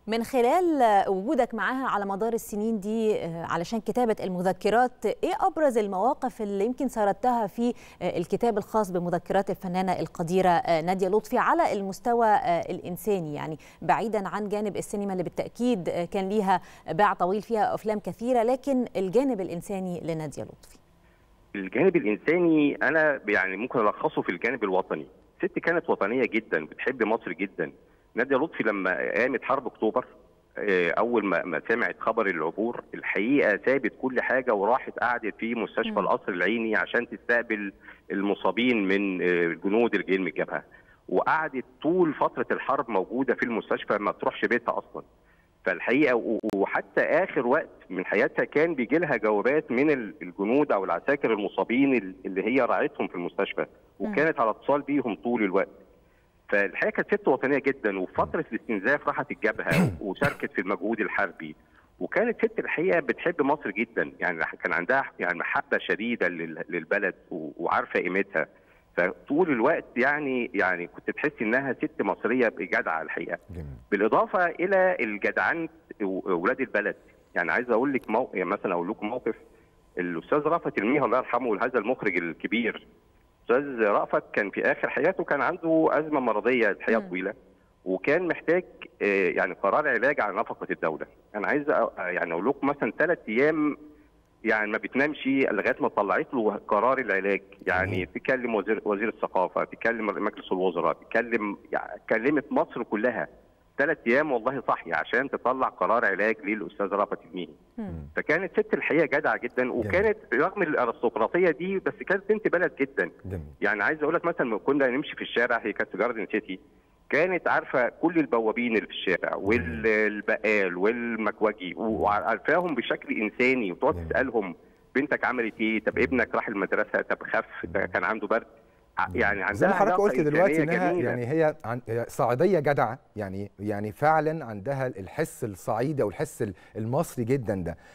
من خلال وجودك معاها على مدار السنين دي علشان كتابة المذكرات إيه أبرز المواقف اللي يمكن سردتها في الكتاب الخاص بمذكرات الفنانة القديرة نادية لطفي على المستوى الإنساني يعني بعيدا عن جانب السينما اللي بالتأكيد كان ليها باع طويل فيها أفلام كثيرة لكن الجانب الإنساني لنادية لطفي الجانب الإنساني أنا يعني ممكن ألخصه في الجانب الوطني ست كانت وطنية جدا بتحب مصر جدا نادية لطفي لما قامت حرب اكتوبر اول ما ما سمعت خبر العبور الحقيقه سابت كل حاجه وراحت قعدت في مستشفى القصر العيني عشان تستقبل المصابين من الجنود اللي جايين من الجبهه وقعدت طول فتره الحرب موجوده في المستشفى ما تروحش بيتها اصلا فالحقيقه وحتى اخر وقت من حياتها كان بيجي لها جوابات من الجنود او العساكر المصابين اللي هي راعتهم في المستشفى وكانت على اتصال بيهم طول الوقت فالحقيقه كانت ست وطنيه جدا وفي فتره الاستنزاف راحت الجبهه وشاركت في المجهود الحربي وكانت ست الحقيقه بتحب مصر جدا يعني كان عندها يعني محبه شديده للبلد وعارفه قيمتها فطول الوقت يعني يعني كنت تحس انها ست مصريه جدعه الحقيقه بالاضافه الى الجدعان اولاد البلد يعني عايز اقول لك مو... يعني مثلا اقول لكم موقف الاستاذ رأفت الميها الله يرحمه هذا المخرج الكبير استاذ رأفت كان في اخر حياته كان عنده ازمه مرضيه الحقيقه طويله وكان محتاج يعني قرار علاج على نفقه الدوله انا عايز يعني اقول لكم مثلا ثلاث ايام يعني ما بتنامش لغايه ما طلعت له قرار العلاج يعني تكلم وزير وزير الثقافه تكلم مجلس الوزراء تكلم يعني كلمت مصر كلها ثلاث ايام والله صاحيه عشان تطلع قرار علاج للاستاذ رأفت الميهي فكانت ست الحقيقه جدعه جدا وكانت رغم الارستقراطيه دي بس كانت بنت بلد جدا جميل. يعني عايز اقول لك مثلا كنا نمشي في الشارع هي كانت في جاردن سيتي كانت عارفه كل البوابين اللي في الشارع والبقال والمكوجي وعارفاهم بشكل انساني وتقعد تسالهم بنتك عملت ايه؟ طب ابنك راح المدرسه طب خف كان عنده برد يعني عندها زي ما حضرتك قلت دلوقتي انها جميلة. يعني هي عن صعيديه جدعه يعني يعني فعلا عندها الحس الصعيدي او الحس المصري جدا ده